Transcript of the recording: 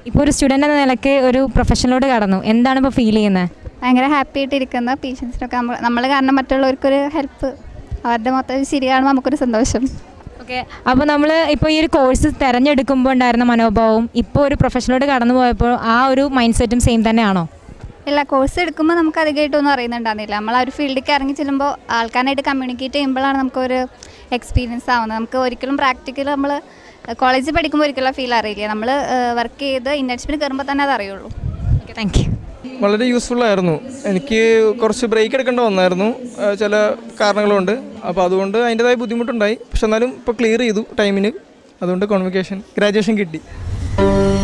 ഇപ്പോൾ ഒരു സ്റ്റുഡൻ്റ് എന്ന നിലയ്ക്ക് ഒരു പ്രൊഫഷനിലോട്ട് കടന്നു എന്താണ് ഇപ്പോൾ ഫീൽ ചെയ്യുന്നത് ഭയങ്കര ഹാപ്പി ആയിട്ടിരിക്കുന്ന പേഷ്യൻസിനൊക്കെ നമ്മൾ നമ്മൾ കാരണം മറ്റുള്ളവർക്കൊരു ഹെൽപ്പ് അവരുടെ മൊത്തം ശരി കാണുമ്പോൾ നമുക്കൊരു സന്തോഷം ഓക്കെ അപ്പോൾ നമ്മൾ ഇപ്പോൾ ഈ ഒരു കോഴ്സ് തിരഞ്ഞെടുക്കുമ്പോൾ ഉണ്ടായിരുന്ന മനോഭാവവും ഇപ്പോൾ ഒരു പ്രൊഫഷനിലോട്ട് കടന്നു പോയപ്പോൾ ആ ഒരു മൈൻഡ് സെറ്റും സെയിം തന്നെയാണോ ഇല്ല കോഴ്സ് എടുക്കുമ്പോൾ നമുക്ക് അധികമായിട്ടൊന്നും അറിയുന്നുണ്ടായിരുന്നില്ല നമ്മൾ ആ ഒരു ഫീൽഡിലേക്ക് ഇറങ്ങി ചെല്ലുമ്പോൾ ആൾക്കാരായിട്ട് കമ്മ്യൂണിക്കേറ്റ് ചെയ്യുമ്പോഴാണ് നമുക്കൊരു എക്സ്പീരിയൻസ് ആവുന്നത് നമുക്ക് ഒരിക്കലും പ്രാക്ടിക്കൽ നമ്മൾ കോളേജിൽ പഠിക്കുമ്പോൾ ഒരിക്കലും ഫീൽ അറിയില്ല നമ്മൾ വർക്ക് ചെയ്ത് ഇൻറ്റേൺഷിപ്പിന് കയറുമ്പോൾ തന്നെ അത് അറിയുള്ളൂ ഓക്കെ താങ്ക് യു വളരെ യൂസ്ഫുൾ ആയിരുന്നു എനിക്ക് കുറച്ച് ബ്രേക്ക് എടുക്കേണ്ടി വന്നായിരുന്നു ആ, ചില കാരണങ്ങളുണ്ട് അപ്പോൾ അതുകൊണ്ട് അതിൻ്റെതായ ബുദ്ധിമുട്ടുണ്ടായി പക്ഷെ എന്നാലും ഇപ്പോൾ ക്ലിയർ ചെയ്തു ടൈമിന് അതുകൊണ്ട് കോൺവെക്കേഷൻ ഗ്രാജുവേഷൻ കിട്ടി